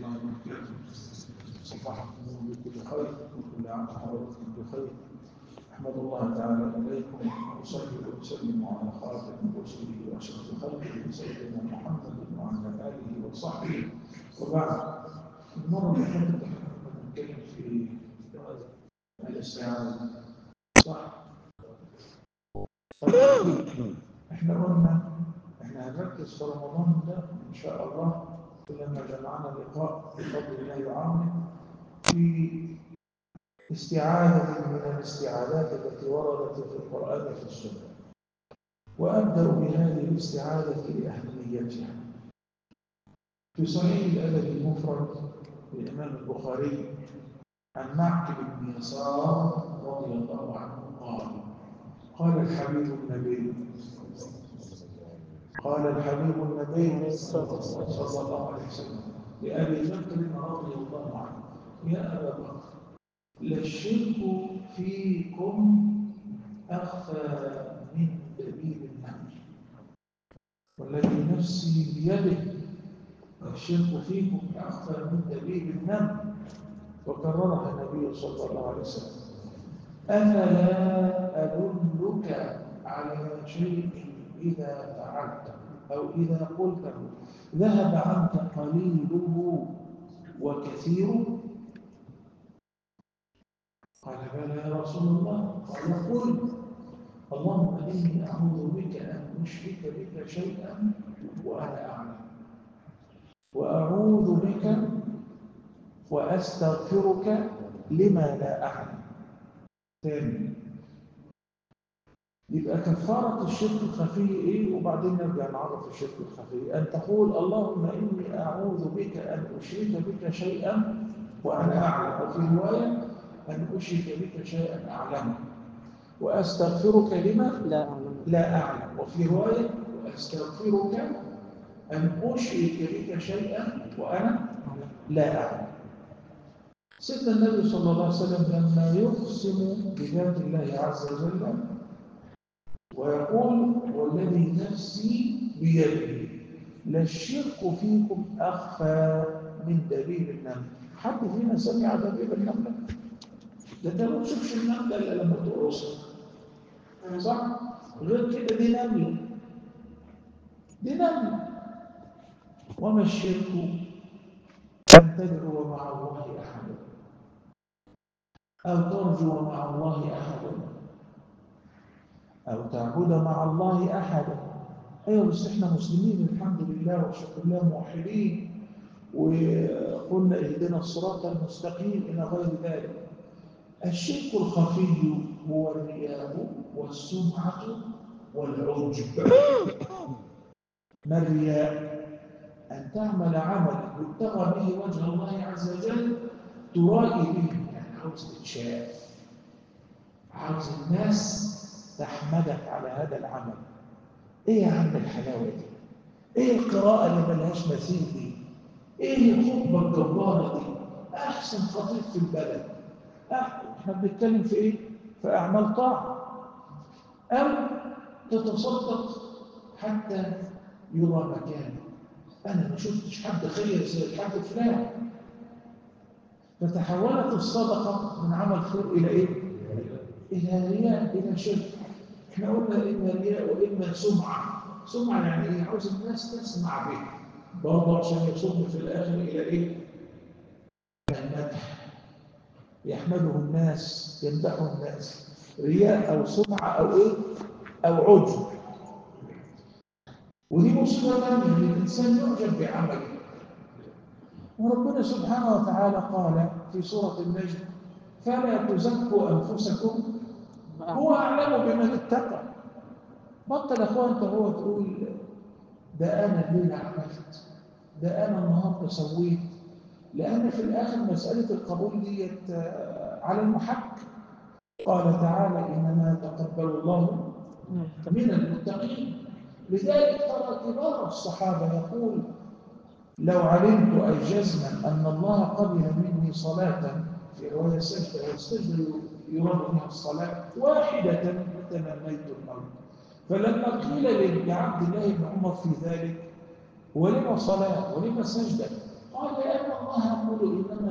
الله وبركاته صباحكم بكل خير وكل عام وحضراتكم بخير أحمد الله تعالى إليكم وأصلي وأسلم على خاتم رسله وأشرف خلقه سيدنا محمد وعلى آله وصحبه وبعد المرة اللي فاتت احنا كنا بنتكلم في الاستعاذة صح؟ احنا قلنا احنا هنركز في رمضان ده ان شاء الله كلما جمعنا لقاء بفضل الله وعونه في استعاذة من الاستعاذات التي وردت في القرآن وفي السنة وأبدأ بهذه الاستعاذة لأهميتها في صحيح الأدب المفرد للإمام البخاري عن معقل بن يسار رضي الله عنه قال قال الحبيب النبي قال الحبيب النبي صلى الله عليه وسلم لأبي بكر رضي الله عنه يا أبا بكر للشرك فيكم أخفى من دبيب النمل والذي نفسي بيده الشرك فيكم أخفى من دبيب النمل وكررها النبي صلى الله عليه وسلم أفلا أدلك على شيء إذا فعلته أو إذا قلته ذهب عنك قليله وكثيره قال بلى يا رسول الله قال قل اللهم إني أعوذ بك أن أشرك بك شيئا وأنا أعلم وأعوذ بك وأستغفرك لما لا أعلم ثاني يبقى كفارة الشرك الخفي إيه وبعدين نرجع نعرف الشرك الخفي أن تقول اللهم إني أعوذ بك أن أشرك بك شيئا وأنا أعلم وفي رواية أن أشرك بك شيئا أعلمه وأستغفرك لما لا أعلم لا أعلم وفي رواية وأستغفرك أن أشرك بك شيئا وأنا لا أعلم سيدنا النبي صلى الله عليه وسلم لما يقسم بذات الله عز وجل ويقول والذي نفسي بيده للشرك فيكم أخفى من دبيب النمل حد فينا سمع دبيب النملة؟ ده انت ما تشوفش النملة إلا لما تقرصها صح؟ غير كده دي نملة دي نملة وما الشرك أن تدعو مع الله أحدا أو ترجو مع الله أحدا أو تعبد مع الله أحدا أيوة بس إحنا مسلمين الحمد لله وشكر الله موحدين وقلنا اهدنا الصراط المستقيم إلى غير ذلك الشرك الخفي هو الرياء والسمعة والعجب ما الرياء؟ أن تعمل عملا يبتغى به وجه الله عز وجل ترائي به يعني عاوز تتشاف عاوز الناس تحمدك على هذا العمل ايه يا عم الحلاوه دي ايه القراءه اللي ملهاش مثيل دي ايه الخطبه الجباره دي احسن خطيب في البلد احنا بنتكلم في ايه في اعمال طاعه او تتصدق حتى يرى مكانك انا ما شفتش حد خير زي الحاج فلان فتحولت الصدقه من عمل خير الى ايه الى رياء الى شرك احنا قلنا اما رياء واما سمعه سمعه يعني ايه عاوز الناس تسمع به برضه عشان يصب في الاخر الى ايه المدح يحمده الناس يمدحه الناس رياء او سمعه او ايه او عجب ودي مصيبه ثانيه ان الانسان يعجب بعمله وربنا سبحانه وتعالى قال في سوره النجم فلا تزكوا انفسكم هو أعلم بمن اتقى بطل أخوان أنت هو تقول ده أنا الليلة عملت ده أنا النهاردة سويت لأن في الآخر مسألة القبول ديت على المحك قال تعالى إنما يتقبل الله من المتقين لذلك ترى كبار الصحابة يقول لو علمت أي جزما أن الله قبل مني صلاة في رواية سجدة والسجدة يراد بها الصلاة واحدة تمنيت الموت فلما قيل لعبد الله بن عمر في ذلك ولما صلاة ولما سجدة قال لأن الله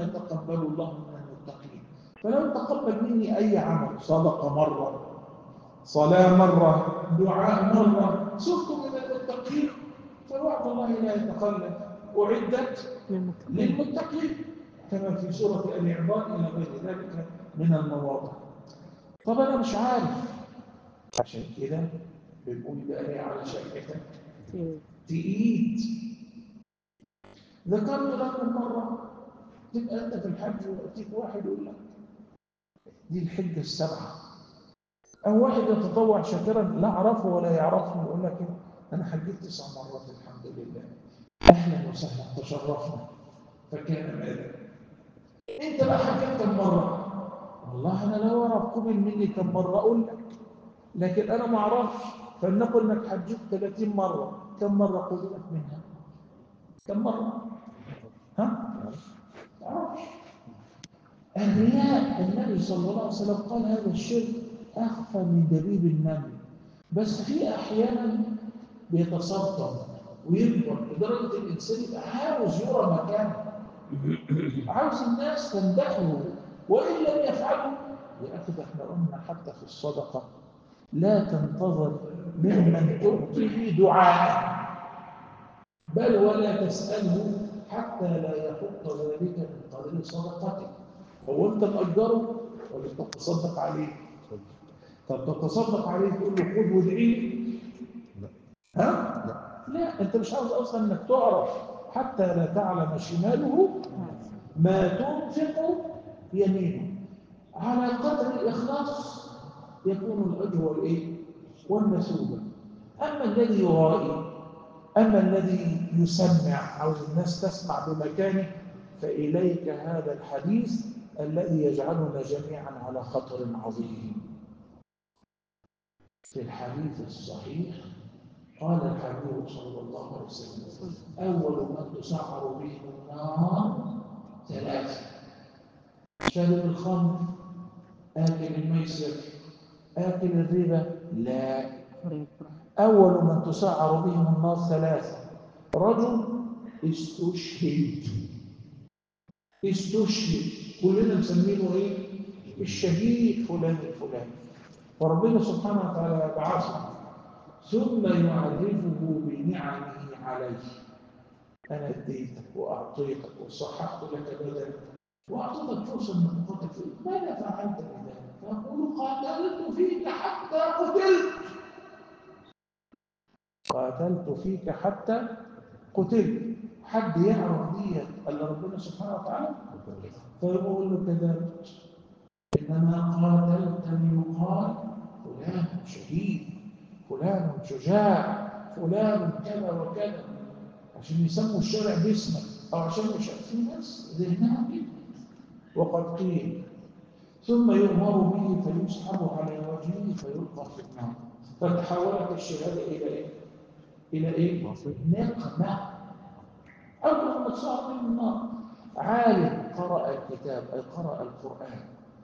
إنما يتقبل الله من المتقين فلو تقبل مني أي عمل صدقة مرة صلاة مرة دعاء مرة صرت من المتقين فوعد الله لا يتخلف أعدت للمتقين كما في سورة آل عمران إلى غير ذلك من المواضع طب أنا مش عارف عشان كده بنقول بقى على شركتك تقيد ذكرت لكم مرة تبقى أنت في الحج ويأتيك واحد يقول لك دي الحجة السبعة أو واحد يتطوع شاكرا لا أعرفه ولا يعرفني يقول لك أنا حجيت تسع مرات الحمد لله أهلا وسهلا تشرفنا فكان ماذا أنت بقى حجيت كم مرة والله أنا لو أعرف قبل مني كم مرة أقول لك لكن أنا ما أعرفش فلنقل إنك حجيت 30 مرة كم مرة قبلت منها كم مرة ها تعرفش الرياء النبي صلى الله عليه وسلم قال هذا الشرك أخفى من دبيب النمل بس في أحيانا بيتصدم ويكبر لدرجة الإنسان يبقى عاوز يرى مكانه عاوز الناس تمدحه وإن لم يفعلوا يا أخي ده احنا قلنا حتى في الصدقة لا تنتظر ممن تعطيه دعاء بل ولا تسأله حتى لا يحط ذلك من قدر صدقتك هو انت مأجره ولا تتصدق عليه طب تتصدق عليه تقول له خذ وادعي لا ها لا لا انت مش عاوز اصلا انك تعرف حتى لا تعلم شماله ما تنفق يمينه على قدر الاخلاص يكون الاجر والايه والمثوبه اما الذي يرائي اما الذي يسمع عاوز الناس تسمع بمكانه فاليك هذا الحديث الذي يجعلنا جميعا على خطر عظيم في الحديث الصحيح قال الحبيب صلى الله عليه وسلم أول من تسعر بهم النار ثلاثة شارب الخمر آكل الميسر آكل الربا لا أول من تسعر بهم النار ثلاثة رجل استشهد استشهد كلنا مسمينه ايه الشهيد فلان الفلاني وربنا سبحانه وتعالى يبعثه ثم يعرفه بنعمه عليه انا اديتك واعطيتك وصححت لك بدنك واعطيتك فرصه انك تقاتل فيه ماذا فعلت بذلك؟ فيقول قاتلت فيك حتى قتلت قاتلت فيك حتى قتلت حد يعرف ديت الا ربنا سبحانه وتعالى فيقول له كذبت انما قاتلتني يقال فلان شهيد فلان شجاع فلان كذا وكذا عشان يسموا الشارع باسمك او عشان مش في ناس ذهنها كده وقد قيل ثم يؤمر به فيسحب على وجهه فيلقى في النار فتحولت الشهاده الى ايه؟ الى ايه؟ نقمه اول ما تصعد من النار عالم قرأ الكتاب أي قرأ القرآن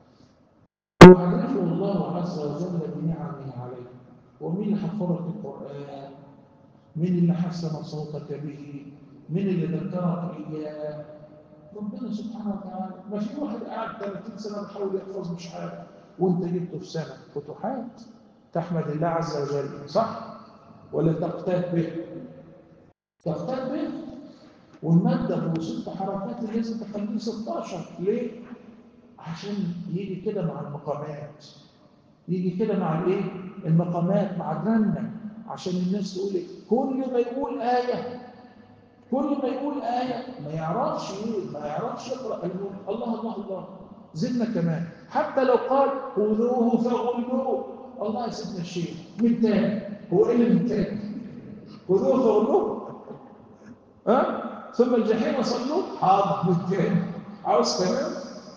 يعرفه الله عز وجل بنعمه عليه ومين اللي حفظك القرآن مين اللي حسن صوتك به مين اللي ذكرك إياه ربنا سبحانه وتعالى ما في واحد قاعد 30 سنة بيحاول يحفظ مش عارف وانت جبته في سنة فتوحات تحمد الله عز وجل صح ولا تقتات به تقتات به والمادة بست حركات لازم تخليه 16 ليه؟ عشان يجي كده مع المقامات يجي كده مع الايه؟ المقامات مع الرنة عشان الناس تقول ايه؟ كل ما يقول آية كل ما يقول آية ما يعرفش ايه؟ ما يعرفش يقرأ يقول الله الله الله زدنا كمان حتى لو قال خذوه فغلوه الله يا سيدنا الشيخ من تاني هو ايه اللي من تاني؟ خذوه فغلوه ها؟ ثم الجحيم صلوا حاضر بالتاني عاوز كمان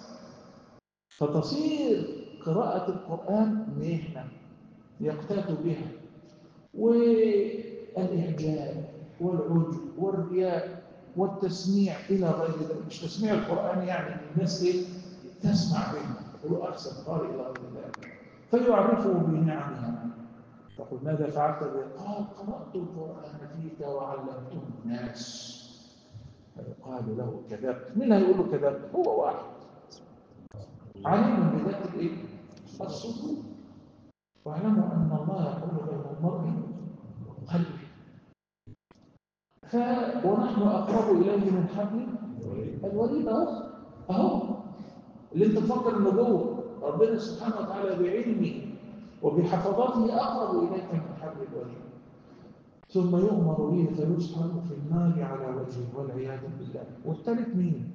فتصير قراءة القرآن مهنة يقتات بها والإعجاب والعجب والرياء والتسميع إلى غير ذلك مش تسميع القرآن يعني الناس إيه؟ تسمع به هو أحسن قال إلى غير ذلك فيعرفه بنعمها تقول ماذا فعلت به؟ قال قرأت القرآن فيك وعلمته الناس فيقال له كذبت مين هيقول له كذبت هو واحد عليم بذات الايه الصدور واعلموا ان الله يقول بين المرء وقلبه ف ونحن اقرب اليه من حبل الوريد اهو اهو اللي انت تفكر انه جوه ربنا سبحانه وتعالى بعلمه وبحفظته اقرب اليك من حبل الوريد ثم يؤمر به فيسحب في النار على وجهه والعياذ بالله والثالث مين؟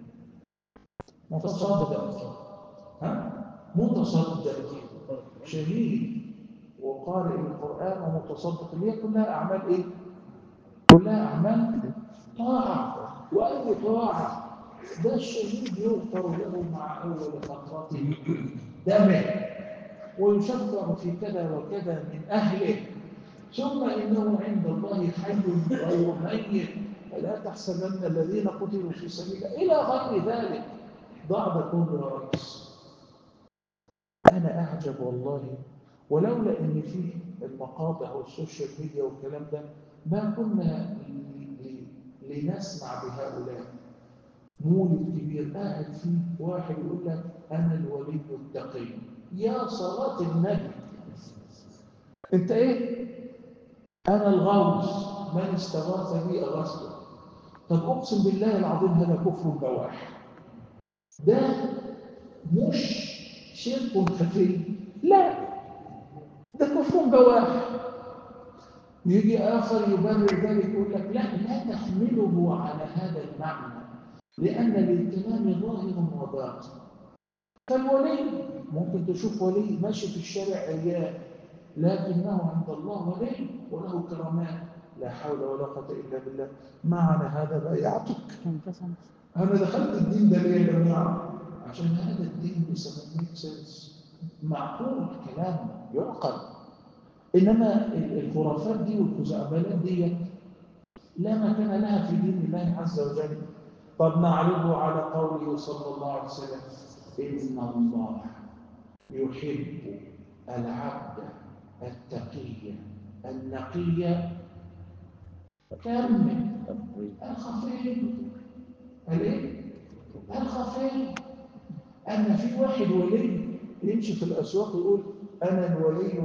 متصدق ها؟ متصدق شهيد وقارئ القرآن ومتصدق اللي هي كلها أعمال إيه؟ كلها أعمال طاعة وأي طاعة ده الشهيد يغفر له مع أول خطرة دمه ويشفع في كذا وكذا من أهله ثم إنه عند الله حي غير ميت فلا تحسبن الذين قتلوا في سبيل الله إلى غير ذلك ضع ده كله يا ريس أنا أعجب والله ولولا إن في المقاطع والسوشيال ميديا والكلام ده ما كنا لنسمع بهؤلاء مولد كبير قاعد فيه واحد يقول لك أنا الولي التقي يا صلاة النبي أنت إيه؟ أنا الغوث من استغاث بي أغثته طب أقسم بالله العظيم هذا كفر بواح ده مش شرك خفي لا ده كفر بواح يجي آخر يبرر ذلك يقول لك لا لا تحمله على هذا المعنى لأن الامتنان ظاهر وباطن فالولي ممكن تشوف ولي ماشي في الشارع عيال لكنه عند الله ولي وله كرامات لا حول ولا قوة إلا بالله معنى هذا بايعتك أنا دخلت الدين ده ليه يا جماعة عشان هذا الدين بيسمى ميك سنس معقول كلام يعقل إنما الخرافات دي والخزعبلات دي لا مكان لها في دين الله عز وجل طب نعرضه على قوله صلى الله عليه وسلم إن الله يحب العبد التقي النقي كمل الخفي الايه الخفي ان في واحد ولي يمشي في الاسواق يقول انا الولي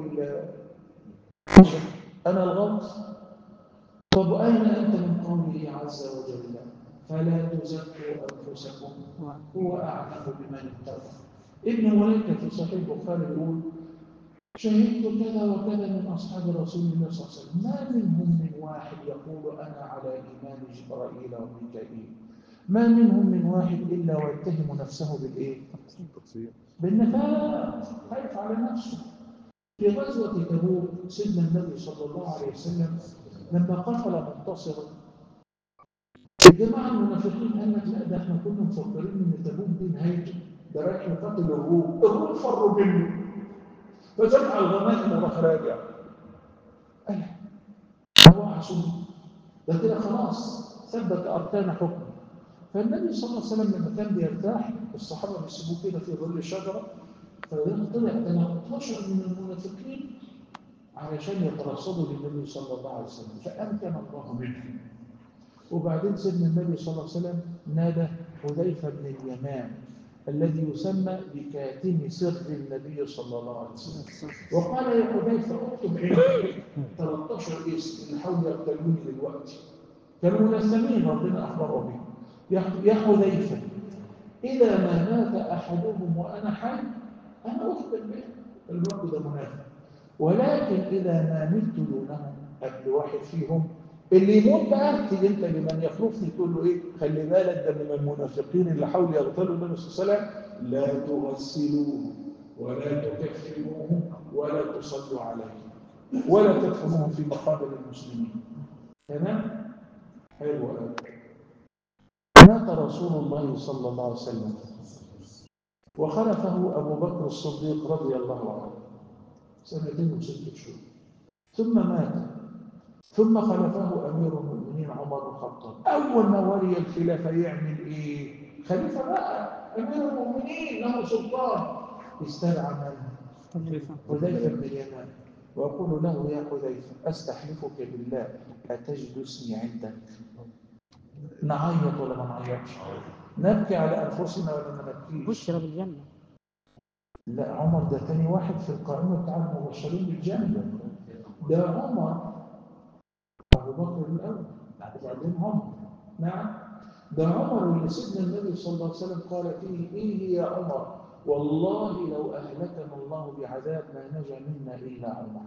انا الغوث طب اين انت من قوله عز وجل فلا تزكوا انفسكم هو اعلم بمن اتقى ابن مليكه في صحيح البخاري يقول شهدت كذا وكذا من أصحاب رسول الله صلى الله عليه وسلم ما منهم من واحد يقول أنا على إيمان جبرائيل وميكائيل ما منهم من واحد إلا ويتهم نفسه بالإيه؟ بالنفاق خايف على نفسه في غزوة تبوك سيدنا النبي صلى الله عليه وسلم لما قتل منتصرا الجماعة المنافقين قال لك لا ده احنا كنا مفكرين ان تبوك دي نهايته ده رايح يقاتل الروم الروم فروا منه فجمع الغنائم وراح راجع قال هو عشان ده كده خلاص ثبت اركان حكمه فالنبي صلى الله عليه وسلم لما كان بيرتاح الصحابه بيسيبوه كده في ظل شجره فطلع 13 من المنافقين علشان يترصدوا للنبي صلى الله عليه وسلم فامكن الله منهم وبعدين سيدنا النبي صلى الله عليه وسلم نادى حذيفه بن اليمان الذي يسمى بكاتم سر النبي صلى الله عليه وسلم وقال يا حذيفه اكتب عندي 13 اسم اللي حاولوا يقتلوني دلوقتي كانوا ملثمين ربنا اخبره بهم يا حذيفه اذا ما مات احدهم وانا حي انا اخبر به الرب ده منافق ولكن اذا ما مت دونهم قبل واحد فيهم اللي يموت بقى تيجي انت لمن يخلفني تقول له ايه خلي بالك ده من المنافقين اللي حاولوا يغتالوا النبي صلى الله عليه وسلم لا تغسلوه ولا تكفروه ولا تصلوا عليه ولا تدفنوه في مقابر المسلمين تمام حلو قوي مات رسول الله صلى الله عليه وسلم وخلفه ابو بكر الصديق رضي الله عنه سنتين وست شهور ثم مات ثم خلفه امير المؤمنين عمر بن الخطاب اول ما ولي الخلافه يعمل ايه خليفه بقى امير المؤمنين له سلطان استدعى من حذيفه بن اليمان واقول له يا حذيفه استحلفك بالله اتجد اسمي عندك نعيط ولا ما نعيطش نبكي على أنفسنا ولا ما نبكيش بشرى بالجنة لا عمر ده تاني واحد في القائمة بتاع المبشرين بالجنة ده عمر أبو بكر الأول وبعدين عمر نعم ده عمر اللي سيدنا النبي صلى الله عليه وسلم قال فيه إيه يا عمر والله لو أهلكنا الله بعذاب ما نجا منا إلا عمر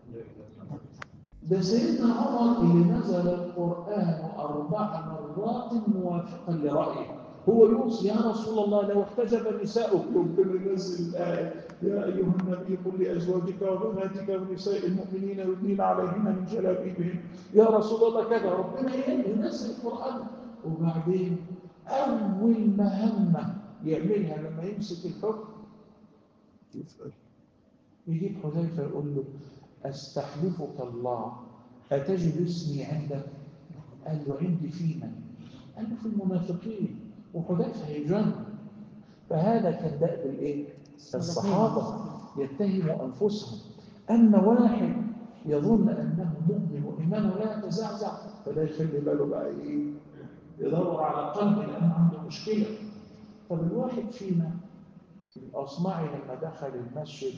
ده سيدنا عمر اللي نزل القرآن أربع مرات موافقا لرأيه هو يوصي يا رسول الله لو احتجب نساؤك ربنا ينزل الآية يا أيها النبي قل لأزواجك وبناتك ونساء المؤمنين يدنين عليهن من جلابيبهن يا رسول الله كذا ربنا ينزل القرآن وبعدين أول مهمة يعملها لما يمسك الحكم يسأل يجيب حذيفة يقول له أستحلفك الله أتجد اسمي عندك؟ قال له عندي في من؟ قال له في المنافقين وحذيفة هيجن فهذا كان دأب الإيه؟ الصحابة يتهموا أنفسهم أما واحد يظن أنه مؤمن وإيمانه لا يتزعزع فده يخلي باله بقى إيه؟ يدور على قلبه لأنه عنده مشكلة طب الواحد فينا الأصمعي لما دخل المسجد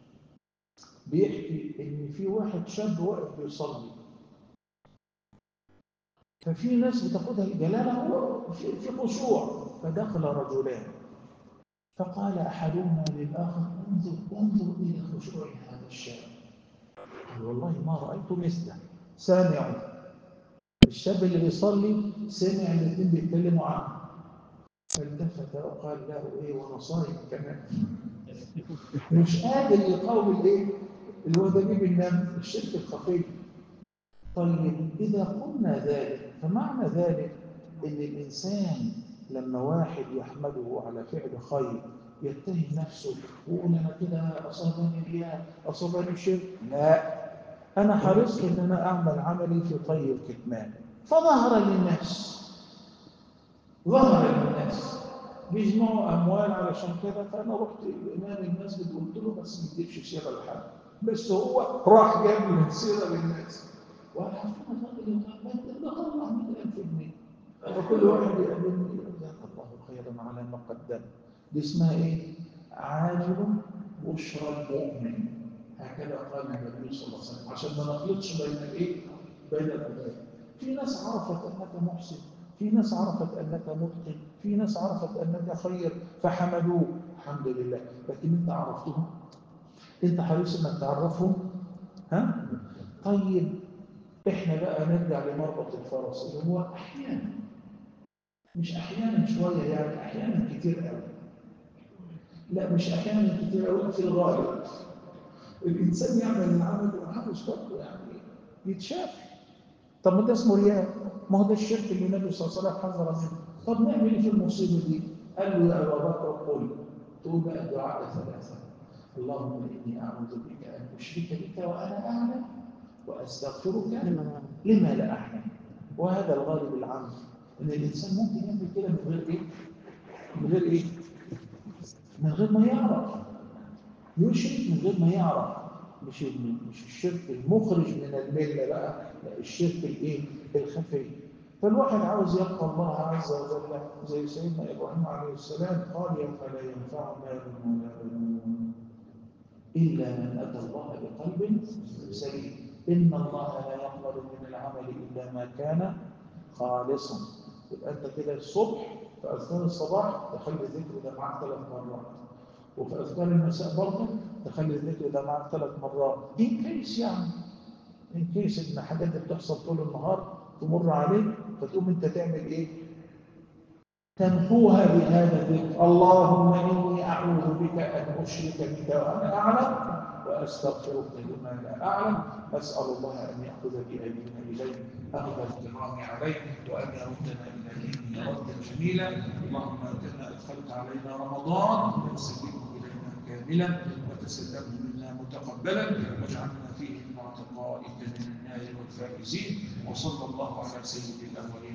بيحكي إن في واحد شاب واقف بيصلي ففي ناس بتاخدها الجلالة في في خشوع فدخل رجلان فقال أحدهما للآخر انظر انظر إلى خشوع هذا الشاب قال والله ما رأيت مثله سامعوا الشاب اللي بيصلي سمع الاثنين بيتكلموا عنه فالتفت وقال له ايه وانا صايم كمان مش قادر يقاوم الايه الوذبيب النم الشرك الخفي طيب اذا قلنا ذلك فمعنى ذلك ان الانسان لما واحد يحمده على فعل خير يتهم نفسه ويقول انا كده اصابني رياء اصابني شرك لا انا حرصت ان انا اعمل عملي في طي الكتمان فظهر للناس ظهر للناس بيجمعوا اموال علشان كده فانا رحت لامام المسجد قلت له بس ما تجيبش سيره لحد بس هو راح جاب لي سيره للناس وانا عارفين الراجل ده طلع 100000 جنيه فكل واحد يقدم لي جزاك الله خيرا على ما قدم دي اسمها ايه؟ عاجل بشرى المؤمن هكذا قال النبي صلى الله عليه وسلم عشان ما نخلطش بين الايه؟ بين الامرين في ناس عرفت انك محسن في ناس عرفت انك متقن في ناس عرفت انك خير فحمدوك الحمد لله لكن انت عرفتهم انت حريص انك تعرفهم ها طيب احنا بقى نرجع لمربط الفرس اللي هو احيانا مش احيانا شويه يعني احيانا كتير قوي لا مش احيانا كتير قوي في الغالب الانسان يعمل العمل وعاوز برضه يعني يتشاف طب ما ده اسمه رياء ما هو ده الشرك اللي النبي صلى الله عليه وسلم حذر منه طب نعمل ايه في المصيبه دي؟ قال له يا ابا بكر قل تقول بقى الدعاء ثلاثه اللهم اني اعوذ بك ان اشرك بك وانا اعلم واستغفرك لما لا اعلم وهذا الغالب العام ان الانسان ممكن يعمل كده من غير ايه؟ من غير ايه؟ من غير ما يعرف يشرك من غير ما يعرف مش مش الشرك المخرج من المله بقى لا الشرك الايه؟ الخفي فالواحد عاوز يلقى الله عز وجل زي سيدنا ابراهيم عليه السلام قال يوم لا ينفع مال ولا بنون الا من اتى الله بقلب سليم ان الله لا يقبل من العمل الا ما كان خالصا يبقى انت كده الصبح في اذكار الصباح تخلي الذكر ده معاك ثلاث مرات وفي اذكار المساء برضه تخلي الذكر ده معاك ثلاث مرات ان كيس يعني ان كيس ان حاجات دي بتحصل طول النهار تمر عليك فتقوم انت تعمل ايه؟ تمحوها بهذا الذكر اللهم اني اعوذ بك ان اشرك بك وانا اعلم واستغفرك لما لا اعلم اسال الله ان ياخذ بايدينا اليه اخذ الكرام عليه وان يردنا الى دينه ردا جميلا اللهم كما ادخلت علينا رمضان فسلمه الينا كاملا وتسلمه منا متقبلا واجعلنا فيه من عتقائك من النار والفائزين وصلى الله على سيد الاولين